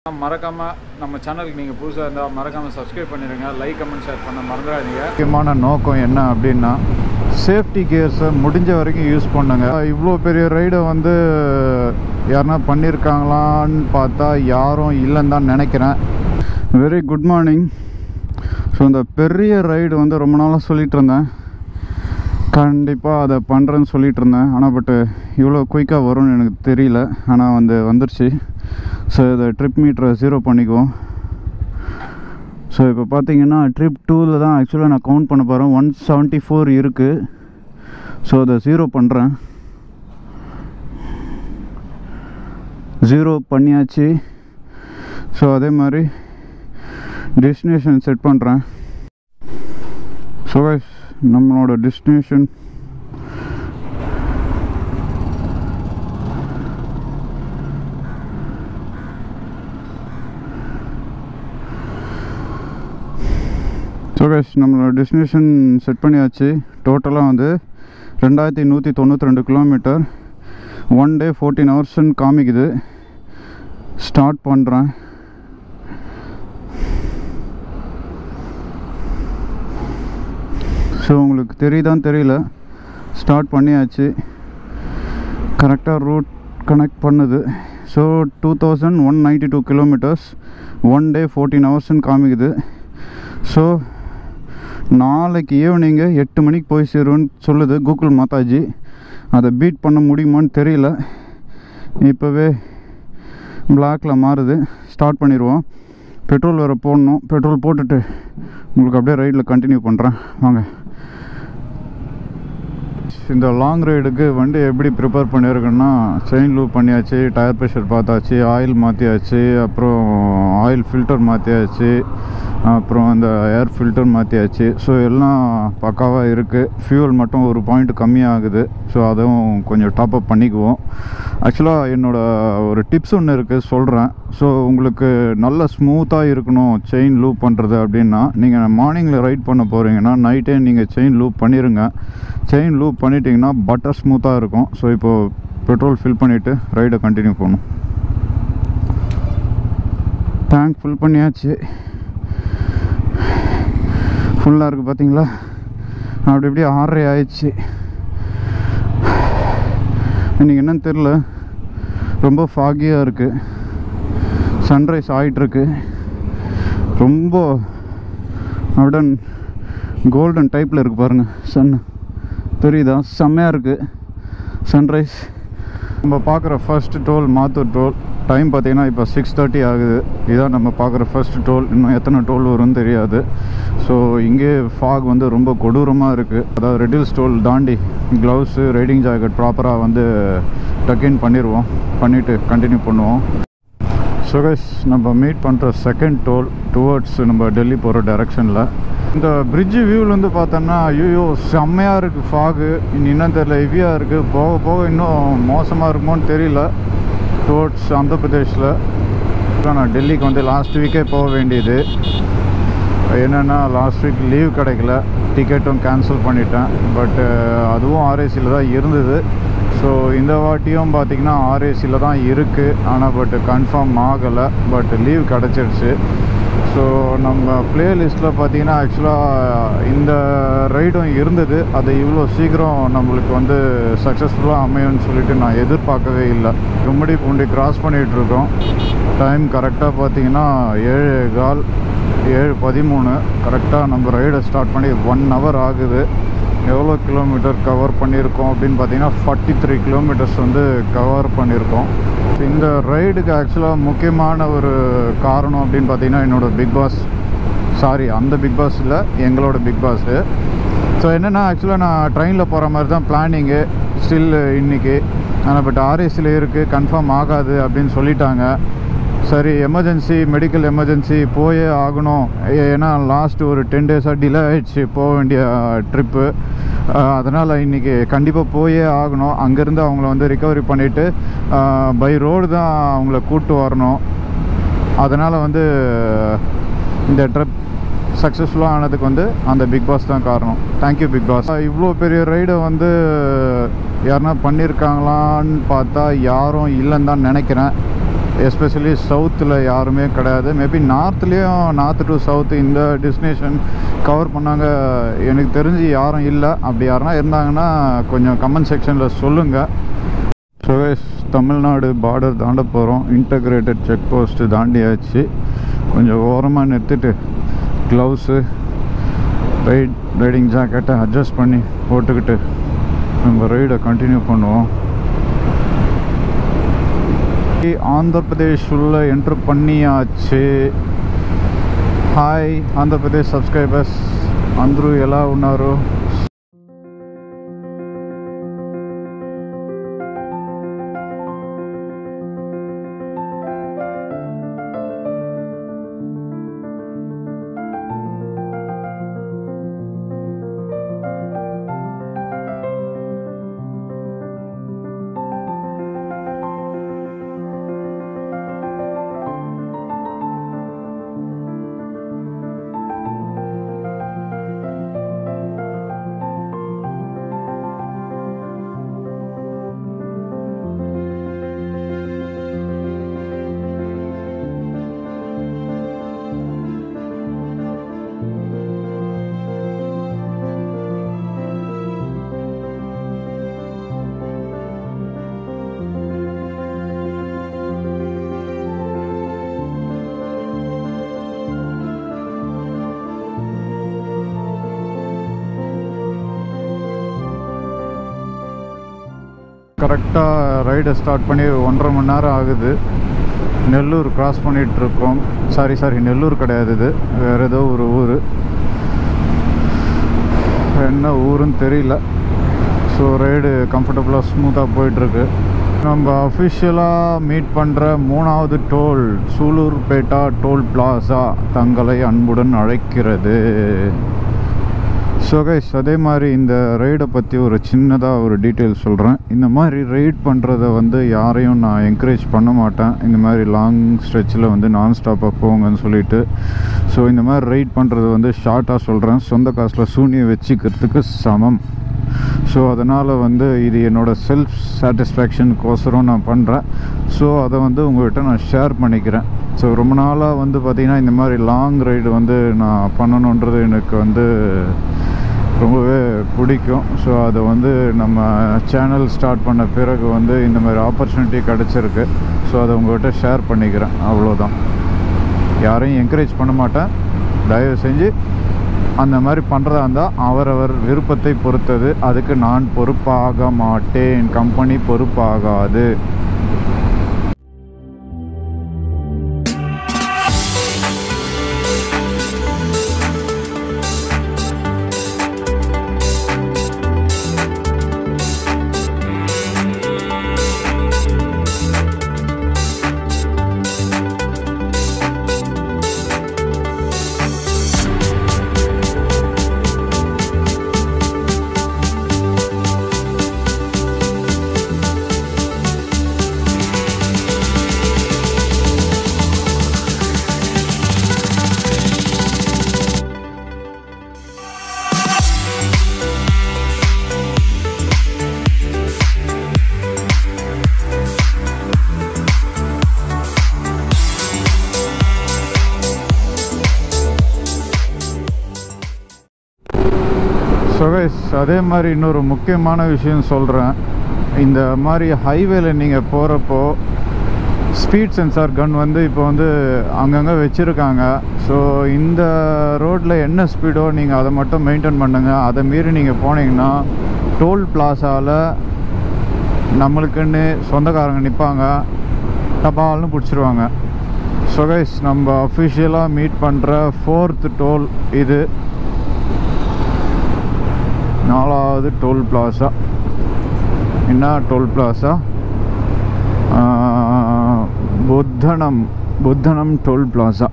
மறக்காமல் நம்ம சேனலுக்கு நீங்கள் புதுசாக இருந்தால் மறக்காமல் சப்ஸ்கிரைப் பண்ணிடுங்க லைக் கமெண்ட் ஷேர் பண்ண மறந்துடாதீங்க முக்கியமான நோக்கம் என்ன அப்படின்னா சேஃப்டி கியர்ஸை முடிஞ்ச வரைக்கும் யூஸ் பண்ணுங்க இவ்வளோ பெரிய ரைடை வந்து யாருன்னா பண்ணியிருக்காங்களான்னு பார்த்தா யாரும் இல்லைன்னு தான் நினைக்கிறேன் வெரி குட் மார்னிங் ஸோ இந்த பெரிய ரைடு வந்து ரொம்ப நாளாக சொல்லிட்டு இருந்தேன் கண்டிப்பாக அதை பண்ணுறேன்னு சொல்லிட்டு இருந்தேன் ஆனால் பட்டு இவ்வளோ குயிக்காக வரும்னு எனக்கு தெரியல ஆனால் வந்து வந்துருச்சு ஸோ இதை ட்ரிப் மீட்டரை ஜீரோ பண்ணிக்குவோம் ஸோ இப்போ பார்த்தீங்கன்னா ட்ரிப் டூவில் தான் ஆக்சுவலாக நான் கவுண்ட் பண்ண போகிறேன் ஒன் செவன்ட்டி ஃபோர் இருக்குது ஸோ அதை ஜீரோ பண்ணுறேன் ஜீரோ பண்ணியாச்சு ஸோ அதே மாதிரி டெஸ்டினேஷன் செட் பண்ணுறேன் ஸோ guys, நம்மளோட டெஸ்டினேஷன் ஸோ கைஸ் நம்மளோட டெஸ்டினேஷன் செட் பண்ணியாச்சு டோட்டலாக வந்து ரெண்டாயிரத்தி நூற்றி தொண்ணூற்றி ரெண்டு கிலோமீட்டர் ஒன் டே ஃபோர்டீன் ஹவர்ஸ்ன்னு காமிக்குது ஸ்டார்ட் பண்ணுறேன் ஸோ உங்களுக்கு தெரியுதான்னு தெரியல ஸ்டார்ட் பண்ணியாச்சு கரெக்டாக ரூட் கனெக்ட் பண்ணுது so two thousand one ninety two kilometres one day fourteen ஹவர்ஸ்ன்னு காமிக்குது ஸோ நாளைக்கு ஈவினிங்கு எட்டு மணிக்கு போய் சேரும்னு சொல்லுது கூகுள் மாதாஜி அதை பீட் பண்ண முடியுமான்னு தெரியல இப்போவே பிளாக்ல மாறுது ஸ்டார்ட் பண்ணிடுவோம் பெட்ரோல் வேறு போடணும் பெட்ரோல் போட்டுட்டு உங்களுக்கு அப்படியே ரைடில் கண்டினியூ பண்ணுறேன் வாங்க இந்த லாங் ரைடுக்கு வண்டி எப்படி ப்ரிப்பேர் பண்ணியிருக்கேன்னா செயின் லூப் பண்ணியாச்சு டயர் ப்ரெஷர் பார்த்தாச்சு ஆயில் மாற்றியாச்சு அப்புறம் ஆயில் ஃபில்டர் மாற்றியாச்சு அப்புறம் அந்த ஏர் ஃபில்டர் மாற்றியாச்சு ஸோ எல்லாம் பக்காவாக இருக்குது ஃபியூல் மட்டும் ஒரு பாயிண்ட் கம்மியாகுது ஸோ அதுவும் கொஞ்சம் டாப் அப் பண்ணிக்குவோம் ஆக்சுவலாக என்னோடய ஒரு டிப்ஸ் ஒன்று இருக்குது சொல்கிறேன் ஸோ உங்களுக்கு நல்ல ஸ்மூத்தாக இருக்கணும் செயின் லூப் பண்ணுறது அப்படின்னா நீங்கள் மார்னிங்கில் ரைட் பண்ண போகிறீங்கன்னா நைட்டே நீங்கள் செயின் லூப் பண்ணிடுங்க செயின் லூப் பண்ணிட்டீங்கன்னா பட்டர் ஸ்மூத்தாக இருக்கும் ஸோ இப்போது பெட்ரோல் ஃபில் பண்ணிவிட்டு ரைடை கண்டினியூ பண்ணணும் டேங்க் ஃபில் பண்ணியாச்சு ஃபுல்லாக இருக்குது பார்த்தீங்களா அப்படி இப்படி ஆறரை ஆயிடுச்சு இன்றைக்கி என்னன்னு தெரில ரொம்ப ஃபாகியாக இருக்குது சன்ரைஸ் ஆகிட்டுருக்கு ரொம்ப அப்படியே கோல்டன் டைப்பில் இருக்குது பாருங்கள் சன் தெரியுதா செம்மையாக இருக்குது சன்ரைஸ் நம்ம பார்க்குற first toll Mathur toll time பார்த்தீங்கன்னா இப்போ சிக்ஸ் தேர்ட்டி ஆகுது இதான் நம்ம பார்க்குற ஃபர்ஸ்ட் டோல் இன்னும் எத்தனை டோல் வரும்னு தெரியாது ஸோ இங்கே ஃபாக் வந்து ரொம்ப கொடூரமாக இருக்குது அதாவது ரெடியூஸ் டோல் தாண்டி க்ளவுஸு ரைடிங் ஜாக்கெட் ப்ராப்பராக வந்து டக்கின் பண்ணிடுவோம் பண்ணிவிட்டு கண்டினியூ பண்ணுவோம் ஸோ கைஸ் நம்ம மீட் பண்ணுற செகண்ட் டோல் டுவர்ட்ஸ் நம்ம டெல்லி போகிற டைரெக்ஷனில் இந்த பிரிட்ஜு வியூவிலேருந்து பார்த்தோன்னா ஐயோ செம்மையாக இருக்குது ஃபாகு இன்னும் என்ன தெரியல ஹெவியாக இருக்குது போக போக இன்னும் மோசமாக இருக்குமோன்னு தெரியல டுவர்ட்ஸ் ஆந்திர பிரதேஷில் நான் டெல்லிக்கு வந்து லாஸ்ட் வீக்கே போக வேண்டியது என்னென்னா லாஸ்ட் வீக் லீவ் கிடைக்கல டிக்கெட்டும் கேன்சல் பண்ணிட்டேன் பட்டு அதுவும் ஆர்ஏசியில் தான் இருந்தது ஸோ இந்த வாட்டியும் பார்த்திங்கன்னா ஆர்ஏசியில் தான் இருக்குது ஆனால் பட்டு கன்ஃபார்ம் ஆகலை பட் லீவ் கிடச்சிருச்சு ஸோ நம்ம பிளேலிஸ்ட்டில் பார்த்தீங்கன்னா ஆக்சுவலாக இந்த ரைடும் இருந்தது அது இவ்வளோ சீக்கிரம் நம்மளுக்கு வந்து சக்ஸஸ்ஃபுல்லாக அமையும்னு சொல்லிட்டு நான் எதிர்பார்க்கவே இல்லை கும்மிடி பூண்டி கிராஸ் பண்ணிகிட்ருக்கோம் டைம் கரெக்டாக பார்த்தீங்கன்னா ஏழு கால் ஏழு பதிமூணு கரெக்டாக நம்ம ரைடை ஸ்டார்ட் பண்ணி ஒன் ஹவர் ஆகுது எவ்வளோ கிலோமீட்டர் கவர் பண்ணியிருக்கோம் அப்படின்னு பார்த்தீங்கன்னா ஃபார்ட்டி த்ரீ கிலோமீட்டர்ஸ் வந்து கவர் பண்ணியிருக்கோம் இந்த ரைடுக்கு ஆக்சுவலாக முக்கியமான ஒரு காரணம் அப்படின்னு பார்த்தீங்கன்னா என்னோடய பிக் பாஸ் சாரி அந்த பிக் பாஸ் இல்லை எங்களோட பிக் பாஸு ஸோ என்னென்னா ஆக்சுவலாக நான் ட்ரெயினில் போகிற மாதிரி தான் பிளானிங்கு ஸ்டில் இன்றைக்கி ஆனால் பட் ஆர்ஏசியில் இருக்குது கன்ஃபார்ம் ஆகாது அப்படின்னு சொல்லிட்டாங்க சரி எமர்ஜென்சி மெடிக்கல் எமர்ஜென்சி போயே ஆகணும் ஏன்னா லாஸ்ட் ஒரு டென் டேஸாக டிலே ஆகிடுச்சு போக வேண்டிய ட்ரிப்பு அதனால் இன்றைக்கி கண்டிப்பாக போயே ஆகணும் அங்கேருந்து அவங்கள வந்து ரிக்கவரி பண்ணிவிட்டு பை ரோடு தான் அவங்கள கூப்பிட்டு வரணும் அதனால் வந்து இந்த ட்ரிப் சக்ஸஸ்ஃபுல்லாக ஆனதுக்கு வந்து அந்த பிக் பாஸ் தான் காரணம் தேங்க்யூ பிக் பாஸ் இவ்வளோ பெரிய ரைடை வந்து யாருன்னா பண்ணியிருக்காங்களான்னு பார்த்தா யாரும் இல்லைன்னு தான் நினைக்கிறேன் எஸ்பெஷலி சவுத்தில் யாருமே கிடையாது மேபி நார்த்லேயும் நார்த் டு சவுத் இந்த டெஸ்டினேஷன் கவர் பண்ணாங்க எனக்கு தெரிஞ்சு யாரும் இல்லை அப்படி யாருனா இருந்தாங்கன்னா கொஞ்சம் கமெண்ட் செக்ஷனில் சொல்லுங்கள் சுரேஷ் தமிழ்நாடு பார்டர் தாண்ட போகிறோம் இன்டகிரேட்டட் செக் போஸ்ட்டு தாண்டியாச்சு கொஞ்சம் ஓரமாக நிறுத்திட்டு க்ளவுஸு ரைட் ரைடிங் ஜாக்கெட்டை அட்ஜஸ்ட் பண்ணி போட்டுக்கிட்டு நம்ம ரைடை கண்டினியூ பண்ணுவோம் ஆந்திர பிரதேஷ் உள்ள என்ட்ரு பண்ணியாச்சு హాయ్ ఆంధ్రప్రదేశ్ సబ్స్క్రైబర్స్ అందరూ ఎలా ఉన్నారు கரெக்டாக ரைடை ஸ்டார்ட் பண்ணி ஒன்றரை மணி நேரம் ஆகுது நெல்லூர் கிராஸ் பண்ணிகிட்ருக்கோம் சாரி சாரி நெல்லூர் கிடையாது இது வேறு ஏதோ ஒரு ஊர் என்ன ஊருன்னு தெரியல ஸோ ரைடு கம்ஃபர்டபுளாக ஸ்மூத்தாக போயிட்டுருக்கு நம்ம அஃபிஷியலாக மீட் பண்ணுற மூணாவது டோல் சூலூர்பேட்டா டோல் பிளாசா தங்களை அன்புடன் அழைக்கிறது ஸோ கைஸ் அதே மாதிரி இந்த ரைடை பற்றி ஒரு சின்னதாக ஒரு டீட்டெயில் சொல்கிறேன் இந்த மாதிரி ரைட் பண்ணுறத வந்து யாரையும் நான் என்கரேஜ் பண்ண மாட்டேன் இந்த மாதிரி லாங் ஸ்ட்ரெச்சில் வந்து நான் ஸ்டாப்பாக போங்கன்னு சொல்லிட்டு ஸோ இந்த மாதிரி ரைட் பண்ணுறது வந்து ஷார்ட்டாக சொல்கிறேன் சொந்த காசில் சூனியை வச்சுக்கிறதுக்கு சமம் ஸோ அதனால் வந்து இது என்னோடய செல்ஃப் சாட்டிஸ்ஃபேக்ஷனுக்கோசரம் நான் பண்ணுறேன் ஸோ அதை வந்து உங்கள்கிட்ட நான் ஷேர் பண்ணிக்கிறேன் ஸோ ரொம்ப நாளாக வந்து பார்த்திங்கன்னா இந்த மாதிரி லாங் ரைடு வந்து நான் பண்ணணுன்றது எனக்கு வந்து ரொம்பவே பிடிக்கும் ஸோ அதை வந்து நம்ம சேனல் ஸ்டார்ட் பண்ண பிறகு வந்து இந்த மாதிரி ஆப்பர்ச்சுனிட்டி கிடச்சிருக்கு ஸோ அதை உங்கள்கிட்ட ஷேர் பண்ணிக்கிறேன் அவ்வளோதான் யாரையும் என்கரேஜ் பண்ண மாட்டேன் தயவு செஞ்சு அந்த மாதிரி பண்ணுறதா இருந்தால் அவரவர் விருப்பத்தை பொறுத்தது அதுக்கு நான் பொறுப்பாக மாட்டேன் கம்பெனி பொறுப்பாகாது சுகேஷ் அதே மாதிரி இன்னொரு முக்கியமான விஷயம் சொல்கிறேன் இந்த மாதிரி ஹைவேல நீங்கள் போகிறப்போ ஸ்பீட் சென்சார் கன் வந்து இப்போ வந்து அங்கங்கே வச்சுருக்காங்க ஸோ இந்த ரோட்டில் என்ன ஸ்பீடோ நீங்கள் அதை மட்டும் மெயின்டைன் பண்ணுங்கள் அதை மீறி நீங்கள் போனீங்கன்னா டோல் பிளாசாவில் நம்மளுக்குன்னு சொந்தக்காரங்க நிற்பாங்க டபால்னு பிடிச்சிருவாங்க ஸோ கைஸ் நம்ம அஃபிஷியலாக மீட் பண்ணுற ஃபோர்த் டோல் இது நாலாவது டோல் பிளாசா என்ன toll plaza Buddanam Buddanam toll plaza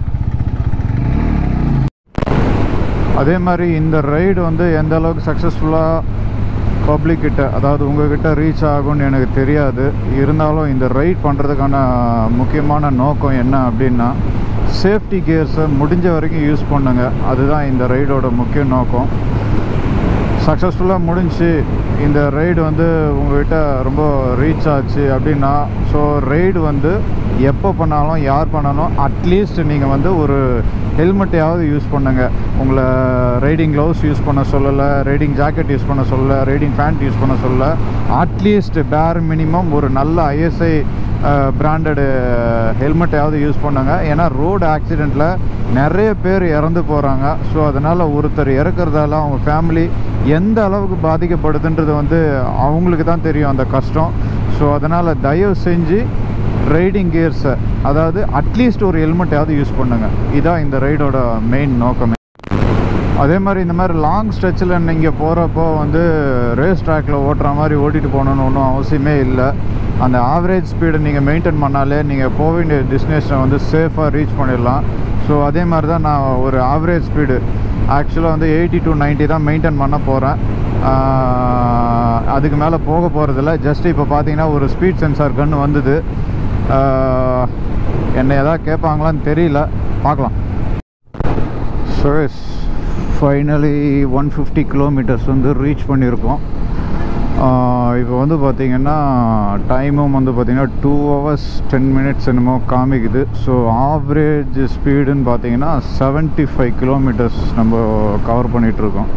அதே மாதிரி இந்த ரைடு வந்து எந்த அளவுக்கு சக்ஸஸ்ஃபுல்லாக பப்ளிக் கிட்ட அதாவது உங்ககிட்ட ரீச் ஆகும்னு எனக்கு தெரியாது இருந்தாலும் இந்த ரைட் பண்ணுறதுக்கான முக்கியமான நோக்கம் என்ன அப்படின்னா சேஃப்டி கியர்ஸை முடிஞ்ச வரைக்கும் யூஸ் பண்ணுங்க அதுதான் இந்த ரைடோட முக்கிய நோக்கம் சக்ஸஸ்ஃபுல்லாக முடிஞ்சு இந்த ரைடு வந்து உங்கள்கிட்ட ரொம்ப ரீச் ஆச்சு அப்படின்னா ஸோ ரைடு வந்து எப்போ பண்ணாலும் யார் பண்ணாலும் அட்லீஸ்ட் நீங்கள் வந்து ஒரு ஹெல்மெட்டையாவது யூஸ் பண்ணுங்க உங்களை ரைடிங் க்ளவுஸ் யூஸ் பண்ண சொல்லலை ரைடிங் ஜாக்கெட் யூஸ் பண்ண சொல்லலை ரைடிங் பேண்ட் யூஸ் பண்ண சொல்லலை அட்லீஸ்ட் பேர் மினிமம் ஒரு நல்ல ஐஎஸ்ஐ பிராண்டடு ஹெல்மெட்டையாவது யூஸ் பண்ணுங்க ஏன்னா ரோடு ஆக்சிடெண்ட்டில் நிறைய பேர் இறந்து போகிறாங்க ஸோ அதனால் ஒருத்தர் இறக்குறதால அவங்க ஃபேமிலி எந்த அளவுக்கு பாதிக்கப்படுதுன்றது வந்து அவங்களுக்கு தான் தெரியும் அந்த கஷ்டம் ஸோ அதனால் தயவு செஞ்சு ரைடிங் கியர்ஸை அதாவது அட்லீஸ்ட் ஒரு ஹெல்மெட்டையாவது யூஸ் பண்ணுங்க இதான் இந்த ரைடோட மெயின் நோக்கமே அதே மாதிரி இந்த மாதிரி லாங் ஸ்ட்ரெச்சில் நீங்கள் போகிறப்போ வந்து ரேஸ் ட்ராக்கில் ஓட்டுற மாதிரி ஓட்டிகிட்டு போகணுன்னு ஒன்றும் அவசியமே இல்லை அந்த ஆவரேஜ் ஸ்பீடை நீங்கள் மெயின்டைன் பண்ணாலே நீங்கள் போக வேண்டிய டெஸ்டினேஷனை வந்து சேஃபாக ரீச் பண்ணிடலாம் ஸோ அதே மாதிரி தான் நான் ஒரு ஆவரேஜ் ஸ்பீடு ஆக்சுவலாக வந்து எயிட்டி டு 90 தான் மெயின்டைன் பண்ண போகிறேன் அதுக்கு மேலே போக போகிறதில்ல ஜஸ்ட் இப்போ பார்த்தீங்கன்னா ஒரு ஸ்பீட் சென்சார் கன்று வந்தது ஆஹ், என்னை எதாவது கேட்பாங்களான்னு தெரியல பார்க்கலாம் so finally one fifty kilometres வந்து ரீச் பண்ணியிருக்கோம் இப்போ வந்து பார்த்திங்கன்னா டைமும் வந்து பார்த்திங்கன்னா டூ ஹவர்ஸ் டென் மினிட்ஸ் என்னமோ காமிக்குது ஸோ ஆவரேஜ் ஸ்பீடுன்னு பார்த்தீங்கன்னா செவன்ட்டி ஃபைவ் கிலோமீட்டர்ஸ் நம்ம கவர் பண்ணிகிட்ருக்கோம்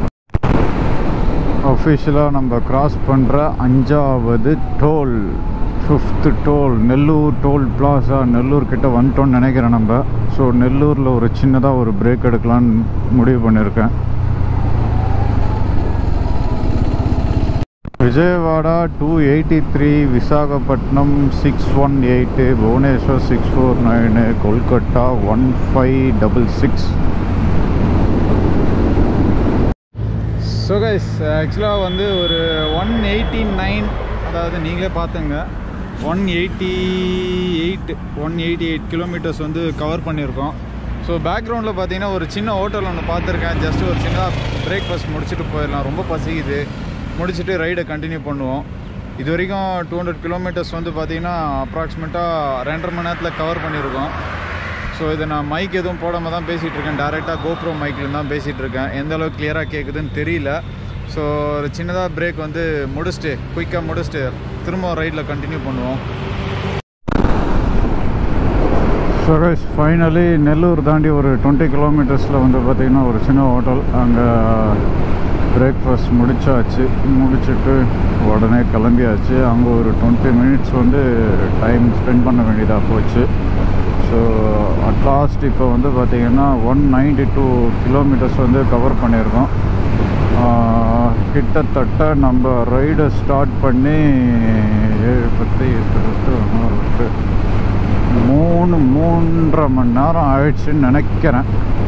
அஃபிஷியலாக நம்ம கிராஸ் பண்ணுற அஞ்சாவது toll fifth toll Nellore toll plaza Nellore கிட்ட வந்துட்டோம்னு நினைக்கிறேன் நம்ம ஸோ நெல்லூரில் ஒரு சின்னதாக ஒரு பிரேக் எடுக்கலான்னு முடிவு பண்ணியிருக்கேன் Vijayawada two eighty three Visakhapatnam six one eight Bhubaneswar six four nine Kolkata one five double six so guys ஆக்சுவலாக வந்து ஒரு ஒன் எயிட்டி நைன் அதாவது நீங்களே பார்த்துங்க one eighty eight one eighty eight kilometres வந்து கவர் பண்ணியிருக்கோம் ஸோ பேக்ரவுண்டில் பார்த்தீங்கன்னா ஒரு சின்ன ஹோட்டல் ஒன்று பார்த்துருக்கேன் ஜஸ்ட் ஒரு சின்னதாக பிரேக்ஃபாஸ்ட் முடிச்சுட்டு போயிடலாம் ரொம்ப பசிக்குது முடிச்சுட்டு ரைடை கண்டினியூ பண்ணுவோம் இது வரைக்கும் டூ ஹண்ட்ரட் கிலோமீட்டர்ஸ் வந்து பார்த்தீங்கன்னா அப்ராக்சிமேட்டாக ரெண்டரை மணி நேரத்தில் கவர் பண்ணியிருக்கோம் ஸோ இதை நான் மைக் எதுவும் போடாமல் தான் பேசிகிட்டு இருக்கேன் டேரெக்டாக கோப்ரோ மைக்கில் தான் பேசிகிட்டு இருக்கேன் எந்த அளவுக்கு கிளியராக கேட்குதுன்னு தெரியல ஸோ ஒரு சின்னதாக பிரேக் வந்து முடிச்சுட்டு குயிக்காக முடிச்சுட்டு திரும்ப ரைடில் கண்டினியூ பண்ணுவோம் ஸோ கைஸ் ஃபைனலி நெல்லூர் தாண்டி ஒரு டுவெண்ட்டி கிலோமீட்டர்ஸில் வந்து பார்த்திங்கன்னா ஒரு சின்ன ஹோட்டல் அங்கே பிரேக்ஃபாஸ்ட் முடிச்சாச்சு முடிச்சுட்டு உடனே கிளம்பியாச்சு அங்கே ஒரு டுவெண்ட்டி மினிட்ஸ் வந்து டைம் ஸ்பெண்ட் பண்ண வேண்டியதாக போச்சு ஸோ அட்லாஸ்ட் இப்போ வந்து பார்த்திங்கன்னா ஒன் நைன்டி டூ கிலோமீட்டர்ஸ் வந்து கவர் பண்ணியிருக்கோம் ஆஹ், கிட்டத்தட்ட நம்ம ரைடை ஸ்டார்ட் பண்ணி ஏழு பத்து எட்டு பத்து ஒன்பது பத்து மூணு மூன்றரை மணி நேரம் ஆயிடுச்சுன்னு நினைக்கிறேன்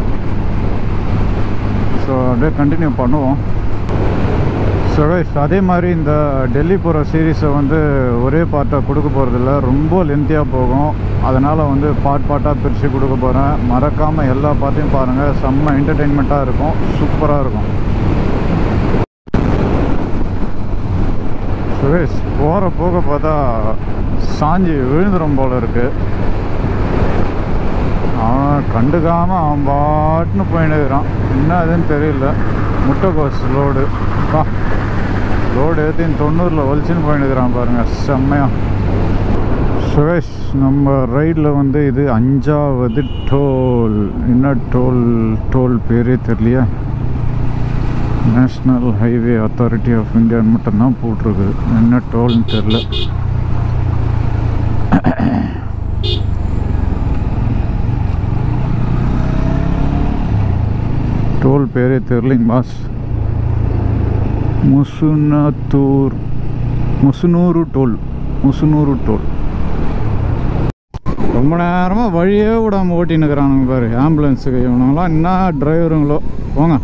ஸோ அப்படியே கண்டினியூ பண்ணுவோம் ஸோ அதே மாதிரி இந்த டெல்லி போகிற சீரீஸை வந்து ஒரே பார்ட்டாக கொடுக்க போகிறதில்ல ரொம்ப லென்த்தியாக போகும் அதனால் வந்து பார்ட் பார்ட்டாக பிரித்து கொடுக்க போகிறேன் மறக்காமல் எல்லா பார்ட்டையும் பாருங்கள் செம்ம என்டர்டெயின்மெண்ட்டாக இருக்கும் சூப்பராக இருக்கும் சுரேஷ் போகிற போக பார்த்தா சாஞ்சி விழுந்துரும் போல இருக்கு அவன் கண்டுக்காமல் அவன் பாட்டுன்னு போயின்னு இருக்கிறான் என்ன அதுன்னு தெரியல முட்டைக்கோஸ் லோடு பா லோடு ஏற்றின்னு தொண்ணூறில் வலிச்சுன்னு போயின்னு இருக்கிறான் பாருங்க செம்மையா சுரேஷ் நம்ம ரைடில் வந்து இது அஞ்சாவது டோல் என்ன டோல் டோல் பேரே தெரியலையா நேஷ்னல் ஹைவே அத்தாரிட்டி ஆஃப் இந்தியான்னு மட்டும்தான் போட்டிருக்கு என்ன டோல்னு தெரில டோல் பேரே தெரிலிங்க boss Musunathur Musunuru toll Musunuru toll ரொம்ப நேரமாக வழியே விடாமல் ஓட்டின்னு இருக்கிறானுங்க பாரு ஆம்புலன்ஸுக்கு இவனுங்களாம் என்ன டிரைவருங்களோ போங்க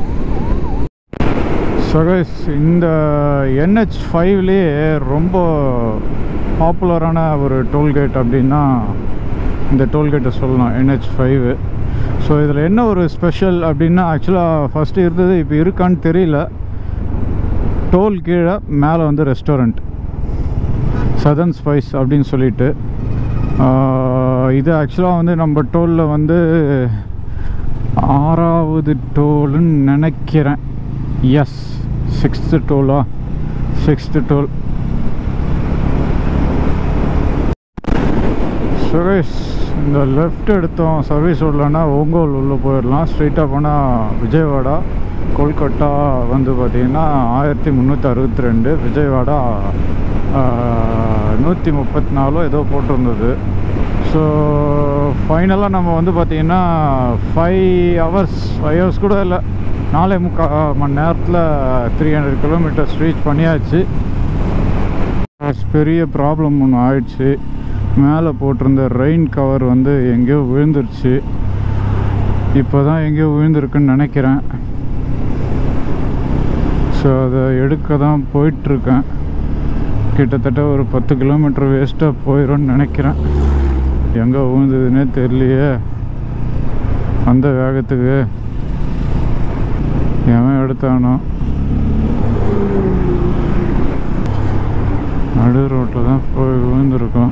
சகைஸ் இந்த என்ஹெச் ஃபைவ்லேயே ரொம்ப பாப்புலரான ஒரு டோல்கேட் அப்படின்னா இந்த டோல்கேட்டை சொல்லலாம் என்ஹெச் ஃபைவ் ஸோ இதில் என்ன ஒரு ஸ்பெஷல் அப்படின்னா ஆக்சுவலாக ஃபஸ்ட்டு இருந்தது இப்போ இருக்கான்னு தெரியல டோல் கீழே மேலே வந்து ரெஸ்டாரண்ட் சதன் ஸ்பைஸ் அப்படின்னு சொல்லிட்டு ஆஹ், இது ஆக்சுவலாக வந்து நம்ம டோலில் வந்து ஆறாவது டோலுன்னு நினைக்கிறேன் எஸ் சிக்ஸ்த்து டோலா சிக்ஸ்த்து டோல் சுரேஷ் இந்த லெஃப்ட் எடுத்தோம் சர்வீஸ் ரோட்லனா ஓங்கோல் உள்ளே போயிடலாம் ஸ்ட்ரெயிட்டாக போனால் விஜயவாடா கொல்கட்டா வந்து பார்த்திங்கன்னா ஆயிரத்தி முந்நூற்றி அறுபத்தி ரெண்டு விஜயவாடா நூற்றி முப்பத்தி நாலோ ஏதோ போட்டிருந்தது ஸோ ஃபைனலாக நம்ம வந்து பார்த்திங்கன்னா ஃபைவ் ஹவர்ஸ் ஃபைவ் ஹவர்ஸ் கூட இல்லை நாலே முக்கால் மணி நேரத்தில் த்ரீ ஹண்ட்ரட் கிலோமீட்டர்ஸ் ரீச் பண்ணியாச்சு பெரிய ப்ராப்ளம் ஒன்று ஆயிடுச்சு மேலே போட்டிருந்த ரெயின் கவர் வந்து எங்கேயோ விழுந்துருச்சு இப்போ தான் எங்கேயோ விழுந்திருக்குன்னு நினைக்கிறேன் ஸோ அதை எடுக்க தான் போயிட்டுருக்கேன் கிட்டத்தட்ட ஒரு பத்து கிலோமீட்டர் வேஸ்ட்டாக போயிடும்னு நினைக்கிறேன் எங்கே விழுந்ததுன்னே தெரியலையே அந்த வேகத்துக்கு எவன் எடுத்தானோ நடு ரோட்டில் தான் போய் விழுந்திருக்கோம்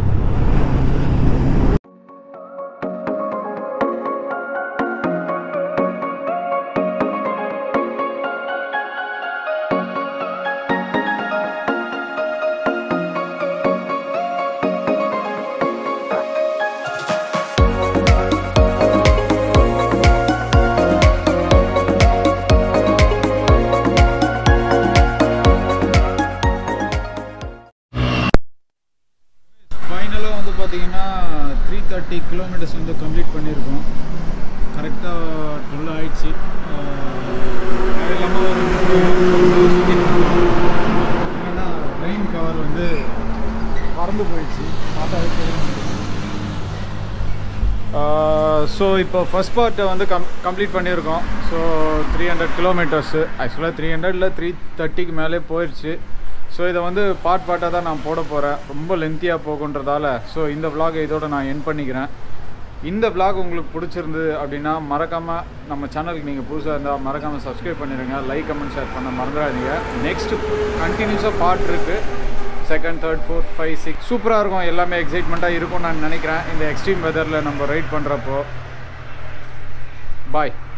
ஃபைனலாக வந்து பார்த்தீங்கன்னா த்ரீ தேர்ட்டி கிலோமீட்டர்ஸ் வந்து கம்ப்ளீட் பண்ணியிருக்கோம் கரெக்டாக டுவெல் ஆயிடுச்சு இல்லாமல் ஒரு என்னன்னா ரெயின் கவர் வந்து பறந்து போயிடுச்சு பார்த்தா ஸோ இப்போ ஃபஸ்ட் பார்ட்டை வந்து கம் கம்ப்ளீட் பண்ணியிருக்கோம் ஸோ த்ரீ ஹண்ட்ரட் கிலோமீட்டர்ஸு ஆக்சுவலாக த்ரீ ஹண்ட்ரட்ல த்ரீ தேர்ட்டிக்கு மேலே போயிடுச்சு ஸோ இதை வந்து பார்ட் பார்ட்டாக தான் நான் போட போகிறேன் ரொம்ப லென்த்தியாக போகுன்றதால ஸோ இந்த vlog இதோட நான் என் பண்ணிக்கிறேன் இந்த vlog உங்களுக்கு பிடிச்சிருந்தது அப்படின்னா மறக்காமல் நம்ம சேனலுக்கு நீங்கள் புதுசாக இருந்தால் மறக்காமல் சப்ஸ்கிரைப் பண்ணிடுங்க லைக் கமெண்ட் ஷேர் பண்ண மறந்துடாதீங்க நெக்ஸ்ட் கண்டினியூஸாக பார்ட் இருக்குது second third fourth five six சூப்பராக இருக்கும் எல்லாமே எக்ஸைட்மெண்ட்டாக இருக்கும்னு நான் நினைக்கிறேன் இந்த எக்ஸ்ட்ரீம் வெதரில் நம்ம ரைட் பண்ணுறப்போ பாய்